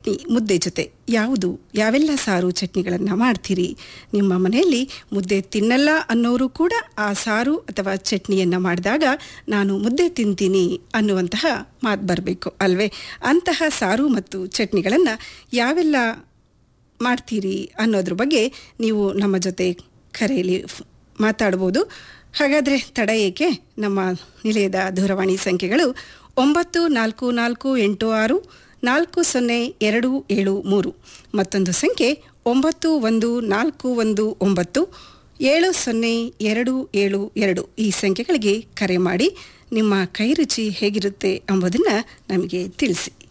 ಚಟ್ನಿ ಮುದ್ದೆ ಜೊತೆ ಯಾವುದು ಯಾವೆಲ್ಲ ಸಾರು ಚಟ್ನಿಗಳನ್ನು ಮಾಡ್ತೀರಿ ನಿಮ್ಮ ಮನೆಯಲ್ಲಿ ಮುದ್ದೆ ತಿನ್ನಲ್ಲ ಅನ್ನೋರು ಕೂಡ ಆ ಸಾರು ಅಥವಾ ಚಟ್ನಿಯನ್ನು ಮಾಡಿದಾಗ ನಾನು ಮುದ್ದೆ ತಿಂತೀನಿ ಅನ್ನುವಂತಹ ಮಾತು ಬರಬೇಕು ಅಲ್ವೇ ಅಂತಹ ಸಾರು ಮತ್ತು ಚಟ್ನಿಗಳನ್ನು ಯಾವೆಲ್ಲ ಮಾಡ್ತೀರಿ ಅನ್ನೋದ್ರ ಬಗ್ಗೆ ನೀವು ನಮ್ಮ ಜೊತೆ ಕರೆಯಲ್ಲಿ ಫ್- ಮಾತಾಡ್ಬೋದು ಹಾಗಾದರೆ ತಡ ಏಕೆ ನಮ್ಮ ನಿಲಯದ ದೂರವಾಣಿ ಸಂಖ್ಯೆಗಳು ಒಂಬತ್ತು ನಾಲ್ಕು ನಾಲ್ಕು ಎಂಟು ಆರು ನಾಲ್ಕು ಸೊನ್ನೆ ಎರಡು ಏಳು ಮೂರು ಮತ್ತೊಂದು ಸಂಖ್ಯೆ ಒಂಬತ್ತು ಒಂದು ನಾಲ್ಕು ಒಂದು ಒಂಬತ್ತು ಏಳು ಸೊನ್ನೆ ಎರಡು ಏಳು ಎರಡು ಈ ಸಂಖ್ಯೆಗಳಿಗೆ ಕರೆ ಮಾಡಿ ನಿಮ್ಮ ಕೈ ರುಚಿ ಹೇಗಿರುತ್ತೆ ಎಂಬುದನ್ನು ನಮಗೆ ತಿಳಿಸಿ